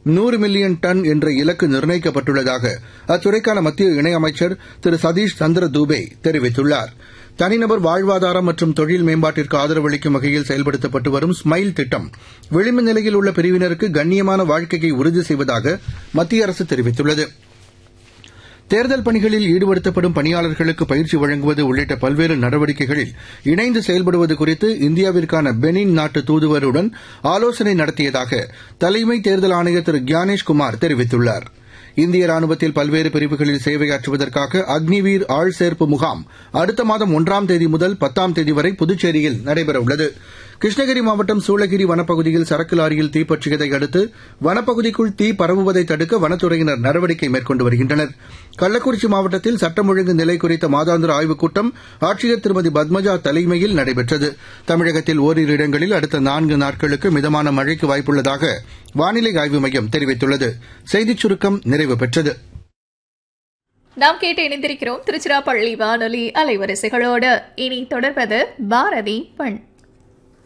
நூறு million ton என்ற இலக்கு நிர்ணயிக்கப்பட்டுள்ளதாக அத்துறைக்கான மத்திய இணையமைச்சர் திரு சதீஷ் சந்திர தூபே தெரிவித்துள்ளார் தனிநபர் வாழ்வாதாரம் மற்றும் தொழில் மேம்பாட்டிற்கு ஆதரவளிக்கும் வகையில் செயல்படுத்தப்பட்டு வரும் ஸ்மைல் திட்டம் விளிம்பு நிலையில் உள்ள பிரிவினருக்கு கண்ணியமான வாழ்க்கையை உறுதி செய்வதாக மத்திய அரசு தெரிவித்துள்ளது தேர்தல் பணிகளில் ஈடுபடுத்தப்படும் பணியாளர்களுக்கு பயிற்சி வழங்குவது உள்ளிட்ட பல்வேறு நடவடிக்கைகளில் இணைந்து செயல்படுவது குறித்து இந்தியாவிற்கான பெனின் நாட்டு தூதுவருடன் ஆலோசனை நடத்தியதாக தலைமை தேர்தல் ஆணையர் திரு கியானேஷ்குமார் தெரிவித்துள்ளார் இந்திய ராணுவத்தில் பல்வேறு பிரிவுகளில் சேவையாற்றுவதற்காக அக்னிவீர் ஆள் சேர்ப்பு முகாம் அடுத்த மாதம் ஒன்றாம் தேதி முதல் பத்தாம் தேதி வரை புதுச்சேரியில் நடைபெறவுள்ளது கிருஷ்ணகிரி மாவட்டம் சூளகிரி வனப்பகுதியில் சரக்கு லாரியில் தீப்பற்றியதை அடுத்து வனப்பகுதிக்குள் தீ பரவுவதை தடுக்க வனத்துறையினர் நடவடிக்கை மேற்கொண்டு வருகின்றனர் கள்ளக்குறிச்சி மாவட்டத்தில் சட்டம் ஒழுங்கு நிலை குறித்த மாதாந்திர ஆய்வுக் கூட்டம் ஆட்சியர் திருமதி பத்மஜா தலைமையில் நடைபெற்றது தமிழகத்தில் ஓரிரு இடங்களில் அடுத்த நான்கு நாட்களுக்கு மிதமான மழைக்கு வாய்ப்புள்ளதாக வானிலை ஆய்வு மையம் தெரிவித்துள்ளது செய்திச் சுருக்கம் நிறைவு பெற்றது நாம் கேட்டு இணைந்திருக்கிறோம் திருச்சிராப்பள்ளி வானொலி அலைவரிசைகளோடு இனி தொடர்வது பாரதி பண்